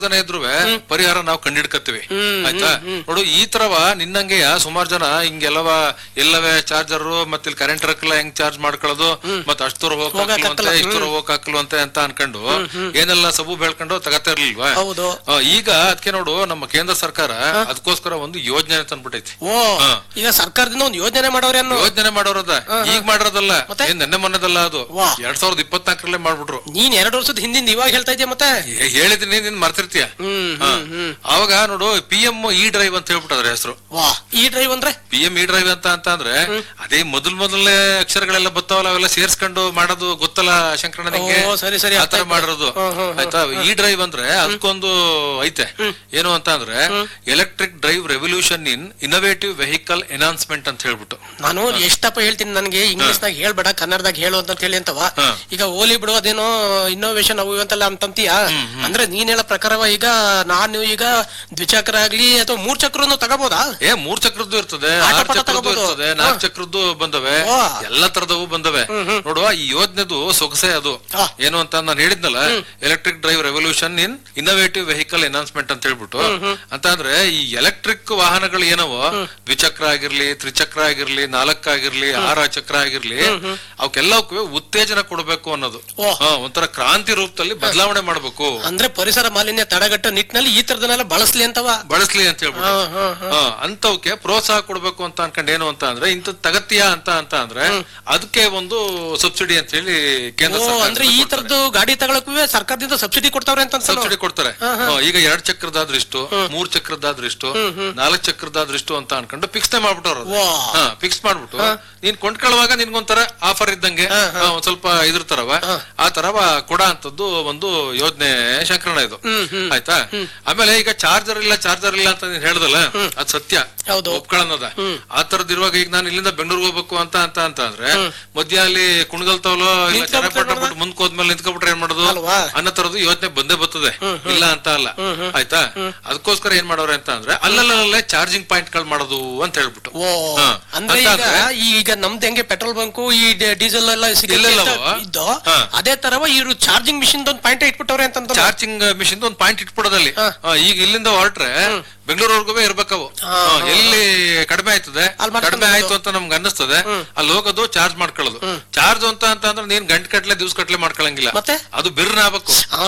ಜನ ಇದ್ರು ಪರಿಹಾರ ನಾವು ಕಂಡಿಡ್ಕತ್ತೀವಿ ಆಯ್ತಾ ನೋಡು ಈ ತರವ ನಿನ್ನಂಗೆ ಸುಮಾರು ಜನ ಹಿಂಗೆಲ್ಲವ ಎಲ್ಲವೇ ಚಾರ್ಜರ್ ಮತ್ತೆ ಇಲ್ಲಿ ಕರೆಂಟ್ ರಕ್ಕಲ್ಲ ಹೆಂಗ್ ಚಾರ್ಜ್ ಮಾಡ್ಕೊಳ್ಳೋದು ಮತ್ತೆ ಅಷ್ಟು ದೂರ ಹೋಗಕ್ಕಾಗಲ್ವಂತೆ ಇಷ್ಟು ದೂರ ಹೋಗಕ್ಕಾಗಲ್ವಂತೆ ಅಂತ ಅನ್ಕೊಂಡು ಏನೆಲ್ಲ ಸಬು ಬೆಳ್ಕೊಂಡು ತಗತಾ ಇರ್ಲಿಲ್ವಾ ಹೌದು ಆ, ಈಗ ಅದಕ್ಕೆ ನೋಡು ನಮ್ಮ ಕೇಂದ್ರ ಸರ್ಕಾರ ಅದಕ್ಕೋಸ್ಕರ ಒಂದು ಯೋಜನೆ ತಂದ್ಬಿಟ್ಟೈತಿ ಓ ಈಗ ಸರ್ಕಾರದಿಂದ ಒಂದು ಯೋಜನೆ ಮಾಡೋರೆ ಅನ್ನೋ ಯೋಜನೆ ಮಾಡೋರದ ಈಗ ಮಾಡಿರೋದಲ್ಲ ಮತ್ತೆ? ಏನ್ ನೆನ್ನೆ ಮೊನ್ನೆದಲ್ಲ ಅದು ವಾ. ಎರಡ್ ಸಾವಿರದ ಇಪ್ಪತ್ನಾಲ್ಕರಲ್ಲೇ ಮಾಡ್ಬಿಟ್ರು ನೀನ್ ಎರಡು ವರ್ಷದ ಹಿಂದಿಂದ ಇವಾಗ ಹೇಳ್ತಾ ಇದೀಯ ಮತ್ತೆ ಹೇ- ಹೇಳಿದೀನಿ ನೀನ್ ಮರ್ತಿರ್ತೀಯ ಹ್ಮ್ ಹಾ. ಹ್ಮ್ ಹ್ಮ್ ಅವಾಗ ನೋಡು ಪಿ ಎಂ ಇ ಡ್ರೈವ್ ಅಂತ ಹೇಳ್ಬಿಟ್ಟು ಅದ್ರ ಹೆಸರು ವಾ ಈ ಡ್ರೈವ್ ಅಂದ್ರೆ ಪಿ ಎಂ ಇ ಡ್ರೈವ್ ಅಂತ ಅಂತ ಅಂದ್ರೆ ಅದೇ ಮೊದಲ್ ಮೊದಲನೇ ಅಕ್ಷರಗಳೆಲ್ಲ ಬರ್ತಾವಲ್ಲ ಅವೆಲ್ಲ ಸೇರ್ಸ್ಕೊಂಡು ಮಾಡೋದು ಗೊತ್ತಲ್ಲ ಶಂಕರಣ್ಣ ನಿಂಗೆ ಓ, ಸರಿ, ಸರಿ, ಆತರ ಅರ್ಥ ಆಯ್ತು. ಮಾಡಿರೋದು ಹ್ಮ್, ಹ್ಮ್, ಆಯ್ತಾ ಇ ಡ್ರೈವ್ ಅಂದ್ರೆ ಅದಕ್ಕೊಂದು ಐತೆ ಏನು ಅಂತ ಅಂದ್ರೆ electric drive revolution in innovative vehicle enhancement ಅಂತ ಹೇಳ್ಬಿಟ್ಟು ನಾನು ಎಷ್ಟಪ್ಪ ಹೇಳ್ತೀನಿ ನನಗೆ ಇಂಗ್ಲಿಷ್ ನಾಗ ಹೇಳ್ಬೇಡ ಕನ್ನಡದಾಗ ಹೇಳು ಅಂತ ಹೇಳಿ ಅಂತವ ಹಾ. ಈಗ ಓಲಿ ಬಿಡು ಅದೇನೋ ಇನ್ನೋವೇಶನ್ ಅವು ಇವು ಅಂತೆಲ್ಲ ಅಂತಂತೀಯ ಅಂದ್ರೆ ನೀನ್ ಹೇಳೋ ಪ್ರಕಾರವ ಈಗ ನಾನು ಈಗ ದ್ವಿಚಕ್ರ ಆಗ್ಲಿ ಅಥವಾ ಮೂರ್ ಚಕ್ರನು ತಗೋಬೋದಾ ಏ ಮೂರ್ ಚಕ್ರದ್ದು ಇರ್ತದೆ ಆಟೋ ಆರ್ ಪಾಠ ಚಕ್ರದ್ದು ತಗೋಬೋದು. ಇರ್ತದೆ ನಾಲ್ಕು ಚಕ್ರದ್ದು ಬಂದವೆ ವಾ. ಎಲ್ಲಾ ತರದವು ಬಂದವೆ ನೋಡುವ ಈ ಯೋಜನೆದು ಸೊಗಸೆ ಅದು ಆ. ಏನು ಅಂತ ನಾನು ಹೇಳಿದ್ನಲ್ಲ electric drive revolution in innovative vehicle enhancement ಅಂತ ಹೇಳ್ಬಿಟ್ಟು ಅಂತ ಅಂದ್ರೆ ಈ ಎಲೆಕ್ಟ್ರಿಕ್ ವಾಹನಗಳು ಏನವೋ ದ್ವಿಚಕ್ರ ಆಗಿರ್ಲಿ ತ್ರಿಚಕ್ರ ಆಗಿರ್ಲಿ ನಾಲ್ಕಾಗಿರ್ಲಿ ಆರ ಚಕ್ರ ಆಗಿರ್ಲಿ ಅವಕ್ಕೆಲ್ಲವಕ್ಕೂ ಉತ್ತೇಜನ ಕೊಡಬೇಕು ಅನ್ನೋದು ಓ. ಹಾ, ಒಂಥರ ಕ್ರಾಂತಿ ರೂಪದಲ್ಲಿ ಬದಲಾವಣೆ ಮಾಡ್ಬೇಕು ಅಂದ್ರೆ ಪರಿಸರ ಮಾಲಿನ್ಯ ತಡೆಗಟ್ಟೋ ನಿಟ್ಟಿನಲ್ಲಿ ಈ ತರದನ್ನೆಲ್ಲ ಬಳಸ್ಲಿ ಅಂತವ ಬಳಸ್ಲಿ ಅಂತ ಹೇಳ್ಬಿಟ್ಟು ಹಾ, ಹಾ, ಹಾ. ಹಾ, ಅಂತವಕ್ಕೆ ಪ್ರೋತ್ಸಾಹ ಕೊಡ್ಬೇಕು ಅಂತ ಅನ್ಕೊಂಡು ಏನು ಅಂತ ಅಂದ್ರೆ ಇಂಥ ತಗತ್ಯ ಅಂತ ಅಂತ ಅಂದ್ರೆ ಅದಕ್ಕೆ ಒಂದು ಸಬ್ಸಿಡಿ ಅಂತ ಹೇಳಿ ಕೇಂದ್ರ ಓ ಸರ್ಕಾರ ಅಂದ್ರೆ ಈ ತರದ್ದು ಗಾಡಿ ತಗೊಳಕ್ಕೂ ಸರ್ಕಾರದಿಂದ ಸಬ್ಸಿಡಿ ಕೊಡ್ತಾವ್ರೆ ಅಂತ ಅನ್ಸಲ್ಲ? ಸಬ್ಸಿಡಿ ಕೊಡ್ತಾರೆ ಹಾ, ಈಗ ಎರಡ್ ಚಕ್ರದಾದ್ರೆ ಇಷ್ಟು ಮೂರ್ ಚಕ್ರದಾದ್ರೆ ಇಷ್ಟು ನಾಲ್ಕ್ ಚಕ್ರದಾದ್ರೆ ಇಷ್ಟು ಅಂತ ಅನ್ಕೊಂಡು ಫಿಕ್ಸ್ ಮಾಡ್ಬಿಟ್ಟವ್ರು ವಾ. ಫಿಕ್ಸ್ ಮಾಡ್ಬಿಟ್ಟು ನೀನ್ ಕೊಂಡ್ಕೊಳ್ಳುವಾಗ ನಿನ್ಗೊಂಥರ ಆಫರ್ ಇದ್ದಂಗೆ ಹಾ, ಒಂದ್ ಸ್ವಲ್ಪ ಇದ್ರ ತರವ ಆ ತರವ ಕೊಡ ಅಂತದ್ದು ಒಂದು ಯೋಜನೆ ಶಂಕರಣ ಇದು ಆಯ್ತಾ ಆಮೇಲೆ ಈಗ ಚಾರ್ಜರ್ ಇಲ್ಲ ಚಾರ್ಜರ್ ಇಲ್ಲ ಅಂತ ನೀನ್ ಹೇಳ್ದಲ್ಲ ಅದ್ ಸತ್ಯ ಹೌದು. ಒಪ್ಕೊಳ್ಳೋದ ಆ ತರದ್ ಇರುವಾಗ ಈಗ ನಾನು ಇಲ್ಲಿಂದ ಬೆಂಗಳೂರಿಗೆ ಹೋಗ್ಬೇಕು ಅಂತ ಅಂತ ಅಂತ ಅಂದ್ರೆ ಮಧ್ಯ ಅಲ್ಲಿ ಕುಣಗಲ್ತವಲೋ ಇಲ್ಲ ನಿಂತ್ಕೊಂಡ್ಬಿಟ್ರೆ ಚರಪಟ್ಟ ಬಿಟ್ಟು ಮುಂದ್ಕ್ ಹೋದ್ಮೇಲೆ ನಿಂತ್ಕೊಬಿಟ್ರೆ ಏನ್ ಮಾಡೋದು ಅಲ್ವಾ? ಅನ್ನೋ ತರದ್ದು ಯೋಚನೆ ಬಂದೇ ಬರ್ತದೆ ಇಲ್ಲ ಅಂತ ಅಲ್ಲ ಆಯ್ತಾ ಅದಕ್ಕೋಸ್ಕರ ಏನ್ ಮಾಡೋರೆ ಅಂತ ಅಂದ್ರೆ ಅಲ್ಲಲ್ಲೇ ಚಾರ್ಜಿಂಗ್ ಪಾಯಿಂಟ್ ಗಳು ಮಾಡೋದು ಅಂತ ಹೇಳ್ಬಿಟ್ಟು ಓ ಹಾ. ಅಂದ್ರೆ ಅಂತ ಈಗ ಅಂದ್ರೆ ಈಗ ನಮ್ದು ಹೆಂಗೆ ಪೆಟ್ರೋಲ್ ಬಂಕು ಈ ಡ- ಡೀಸೆಲ್ ಎಲ್ಲ ಸಿಗುತ್ತೆ ಎಲ್ಲೆಲ್ಲವೋ? ಅಂತ ಇದ್ದೋ ಹಾ. ಅದೇ ತರವ ಇವ್ರು ಚಾರ್ಜಿಂಗ್ ಮಿಷಿನ್ ಒಂದು ಪಾಯಿಂಟ್ ಇಟ್ಬಿಟ್ಟವ್ರೆ ಅಂತ ಚಾರ್ಜಿಂಗ್ ಮಿಷಿನ್ ಒಂದು ಪಾಯಿಂಟ್ ಇಟ್ಬಿಡೋದಲ್ಲಿ ಹಾ. ಹಾ, ಈಗ ಇಲ್ಲಿಂದ ಹೊರಟ್ರೆ ಬೆಂಗಳೂರವರೆಗೂ ಇರ್ಬೇಕವು ಹಾ, ಹಾ, ಎಲ್ಲಿ ಕಡಿಮೆ ಆಯ್ತದೆ ಅಲ್ಲಿ ಮಾಡ್ಕೊಂಡು ಕಡಿಮೆ ಆಯ್ತು ಅಂತ ನಮ್ಗೆ ಅನ್ನಿಸ್ತದೆ ಅಲ್ಲಿ ಹೋಗೋದು ಚಾರ್ಜ್ ಮಾಡ್ಕೊಳ್ಳೋದು ಚಾರ್ಜ್ ಅಂತ ಅಂತ ಅಂದ್ರೆ ನೀನ್ ಗಂಟೆ ಕಟ್ಲೆ ದಿವ್ಸ ಕಟ್ಲೆ ಮಾಡ್ಕೊಳಂಗಿಲ್ಲ ಮತ್ತೆ? ಅದು ಬಿರ್ನ ಆಗ್ಬೇಕು ಹಾ,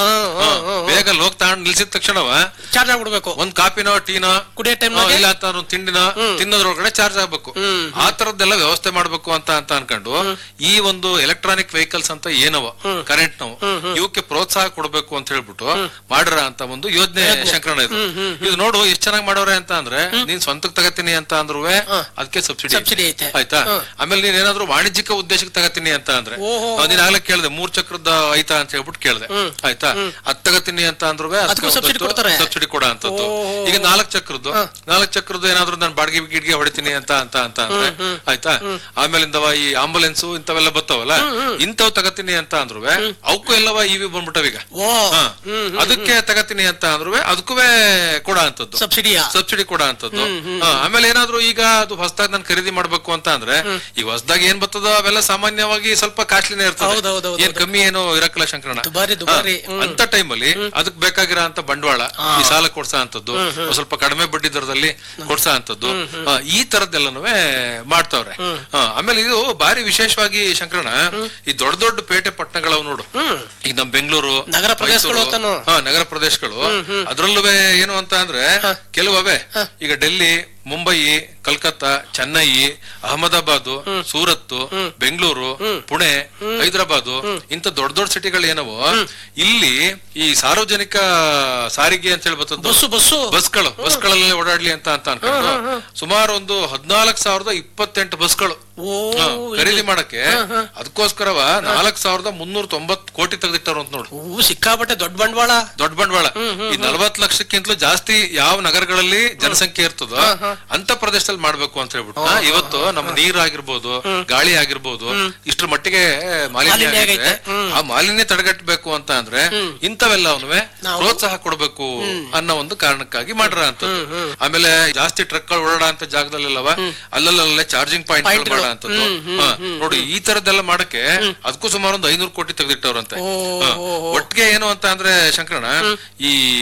ಬೇಗ ಲೋಕ್ ತಗೊಂಡ್ ನಿಲ್ಸಿದ ತಕ್ಷಣವ ಚಾರ್ಜ್ ಆಗ್ಬಿಡ್ಬೇಕು ಒಂದ್ ಕಾಪಿನೋ ಟೀನೋ ಕುಡಿಯೋ ಟೈಮ್ ಆ, ಇಲ್ಲ ಅಂತ ಒಂದು ತಿಂಡಿನ ತಿನ್ನೋದ್ರೊಳಗಡೆ ಚಾರ್ಜ್ ಆಗ್ಬೇಕು ಆ ತರದ್ದೆಲ್ಲ ವ್ಯವಸ್ಥೆ ಮಾಡ್ಬೇಕು ಅಂತ ಅಂತ ಅನ್ಕೊಂಡು ಈ ಒಂದು ಎಲೆಕ್ಟ್ರಾನಿಕ್ ವೆಹಿಕಲ್ಸ್ ಅಂತ ಏನವ ಕರೆಂಟ್ ನಾವು ಇವಕ್ಕೆ ಪ್ರೋತ್ಸಾಹ ಕೊಡ್ಬೇಕು ಅಂತ ಹೇಳ್ಬಿಟ್ಟು ಮಾಡ್ರ ಅಂತ ಒಂದು ಯೋಜನೆ ಶಂಕರಣ ಇದು ಇದು ನೋಡು ಎಷ್ಟ್ ಚೆನ್ನಾಗಿ ಮಾಡೋರೆ ಅಂತ ಅಂದ್ರೆ ನೀನ್ ಸ್ವಂತಕ್ ತಗತೀನಿ ಅಂತ ಅಂದ್ರು ಅದಕ್ಕೆ ಸಬ್ಸಿಡಿ ಸಬ್ಸಿಡಿ ಐತೆ ಆಯ್ತಾ ಆಮೇಲೆ ನೀನ್ ಏನಾದ್ರು ವಾಣಿಜ್ಯಿಕ ಉದ್ದೇಶಕ್ಕೆ ತಗತೀನಿ ಅಂತ ಅಂದ್ರೆ ಓಹೋ. ಆ, ನೀನ್ ಆಗ್ಲೇ ಕೇಳ್ದೆ ಮೂರ್ ಚಕ್ರದ ಐತಾ ಅಂತ ಹೇಳ್ಬಿಟ್ಟು ಕೇಳ್ದೆ ಆಯ್ತಾ ಅದ್ ತಗತೀನಿ ಅಂತ ಅಂದ್ರು ಅದಕ್ಕೂ subsidy ಕೊಡ್ತಾರೆ? ಸಬ್ಸಿಡಿ ಕೊಡ ಅಂತದ್ದು ಓಹೋ. ಈಗ ನಾಲ್ಕ್ ಚಕ್ರದ್ದು ನಾಲ್ಕ್ ಚಕ್ರದ್ದು ಏನಾದ್ರು ನಾನು ಬಾಡಿಗೆ ಗಿಡ್ಗೆ ಹೊಡಿತೀನಿ ಅಂತ ಅಂತ ಅಂತ ಅಂದ್ರೆ ಆಯ್ತಾ ಆಮೇಲಿಂದವ ಈ ಆಂಬುಲೆನ್ಸ್ ಇಂಥವೆಲ್ಲ ಬರ್ತಾವಲ್ಲ ಇಂಥವ್ ತಗತೀನಿ ಅಂತ ಅಂದ್ರು ಅವಕ್ಕೂ ಎಲ್ಲವ ಇವಿ ಬಂದ್ಬಿಟ್ಟವೀಗ ಓ ಹಾ. ಅದಕ್ಕೆ ತಗತೀನಿ ಅಂತ ಅಂದ್ರು ಅದಕ್ಕೂ ಕೊಡ ಅಂತದ್ದು ಸಬ್ಸಿಡಿಯಾ ಸಬ್ಸಿಡಿ ಕೊಡ ಅಂತದ್ದು ಹಾ, ಆಮೇಲೆ ಏನಾದ್ರು ಈಗ ಅದು ಹೊಸದಾಗಿ ನಾನು ಖರೀದಿ ಮಾಡ್ಬೇಕು ಅಂತ ಅಂದ್ರೆ ಈಗ ಹೊಸದಾಗಿ ಏನ್ ಬರ್ತದೋ ಅವೆಲ್ಲ ಸಾಮಾನ್ಯವಾಗಿ ಸ್ವಲ್ಪ ಕಾಸ್ಟ್ಲಿನೇ ಹೌದ್ ಹೌದ್ ಹೌದ್ ಇರ್ತದೆ ಏನ್ ಕಮ್ಮಿ ಏನು ಇರಕ್ಕಲ್ಲ ಶಂಕರಣ ದುಬಾರಿ ದುಬಾರಿ ಹಾ, ಅಂತ ಟೈಮಲ್ಲಿ ಅದಕ್ ಬೇಕಾಗಿರೋ ಅಂತ ಬಂಡವಾಳ ಈ ಸಾಲ ಕೊಡ್ಸ ಅಂತದ್ದು ಒಂದ್ ಸ್ವಲ್ಪ ಕಡಿಮೆ ಬಡ್ಡಿ ದರದಲ್ಲಿ ಕೊಡ್ಸ ಅಂತದ್ದು ಹಾ, ಈ ತರದ್ದೆಲ್ಲನೂ ಮಾಡ್ತಾವ್ರೆ ಹಾ, ಆಮೇಲೆ ಇದು ಬಾರಿ ವಿಶೇಷವಾಗಿ ಶಂಕರಣ ಈ ದೊಡ್ಡ ದೊಡ್ಡ ಪೇಟೆ ಪಟ್ಟಣಗಳವ್ ನೋಡು ಈಗ ನಮ್ ಬೆಂಗಳೂರು ನಗರ ಪ್ರದೇಶಗಳು ಮೈಸೂರು, ಅಂತಾನು. ಹಾ ನಗರ ಪ್ರದೇಶಗಳು ಅದ್ರಲ್ಲೂ ಏನು ಅಂತ ಅಂದ್ರೆ ಕೆಲವೇ ಈಗ ಡೆಲ್ಲಿ ಮುಂಬೈ ಕಲ್ಕತ್ತಾ ಚೆನ್ನೈ ಅಹಮದಾಬಾದ್ ಸೂರತ್ ಬೆಂಗಳೂರು ಪುಣೆ ಹೈದರಾಬಾದ್ ಇಂತ ದೊಡ್ಡ ದೊಡ್ಡ ಸಿಟಿಗಳು ಏನವೋ ಇಲ್ಲಿ ಈ ಸಾರ್ವಜನಿಕ ಸಾರಿಗೆ ಅಂತ ಹೇಳಿ ಬರ್ತದ್ದು ಬಸ್ಸು ಬಸ್ಸು ಬಸ್ಗಳು ಬಸ್ಗಳಲ್ಲಿ ಓಡಾಡ್ಲಿ ಅಂತ ಅಂತ ಅನ್ಕೊಂಡು ಸುಮಾರು ಒಂದು ಹದಿನಾಲ್ಕು ಸಾವಿರದ ಇಪ್ಪತ್ತೆಂಟು ಬಸ್ಗಳು ಓ ಹಾ, ಖರೀದಿ ಮಾಡಕ್ಕೆ ಅದಕ್ಕೋಸ್ಕರವ ನಾಲ್ಕ್ ಸಾವಿರದ ಮುನ್ನೂರ ತೊಂಬತ್ ಕೋಟಿ ತೆಗೆದಿಟ್ಟಾರ ಅಂತ ನೋಡು ಓ ಸಿಕ್ಕಾಪಟ್ಟೆ ದೊಡ್ಡ ಬಂಡವಾಳ ದೊಡ್ಡ ಬಂಡವಾಳ ಈ ನಲವತ್ ಲಕ್ಷಕ್ಕಿಂತಲೂ ಜಾಸ್ತಿ ಯಾವ ನಗರಗಳಲ್ಲಿ ಜನಸಂಖ್ಯೆ ಇರ್ತದೋ ಅಂತ ಪ್ರದೇಶದಲ್ಲಿ ಮಾಡ್ಬೇಕು ಅಂತ ಹೇಳ್ಬಿಟ್ಟು ಹಾ, ಇವತ್ತು ನಮ್ಮ ನೀರ್ ಆಗಿರ್ಬೋದು ಗಾಳಿ ಆಗಿರ್ಬೋದು ಇಷ್ಟ್ರ ಮಟ್ಟಿಗೆ ಮಾಲಿನ್ಯ ಮಾಲಿನ್ಯ ಆಗೈತೆ ಆಗೈತೆ. ಆ ಮಾಲಿನ್ಯ ತಡೆಗಟ್ಟಬೇಕು ಅಂತ ಅಂದ್ರೆ ಇಂಥವೆಲ್ಲವನ್ನುವೆ ಪ್ರೋತ್ಸಾಹ ಕೊಡಬೇಕು ಅನ್ನೋ ಒಂದು ಕಾರಣಕ್ಕಾಗಿ ಮಾಡ್ರ ಅಂತ ಆಮೇಲೆ ಜಾಸ್ತಿ ಟ್ರಕ್ ಗಳು ಓಡಾಡ ಅಂತ ಜಾಗದಲ್ಲೆಲ್ಲವ ಅಲ್ಲಲ್ಲೇ ಚಾರ್ಜಿಂಗ್ ಪಾಯಿಂಟ್ ಮಾಡ ಅಂತದ್ದು ಹಾ, ನೋಡಿ ಈ ತರದ್ದೆಲ್ಲ ಮಾಡಕ್ಕೆ ಅದಕ್ಕೂ ಸುಮಾರು ಒಂದು ಐನೂರು ಕೋಟಿ ತೆಗೆದಿಟ್ಟವ್ರಂತೆ ಓ, ಹಾ. ಓ, ಓ. ಒಟ್ಟಿಗೆ ಏನು ಅಂತ ಅಂದ್ರೆ ಶಂಕರಣ ಈ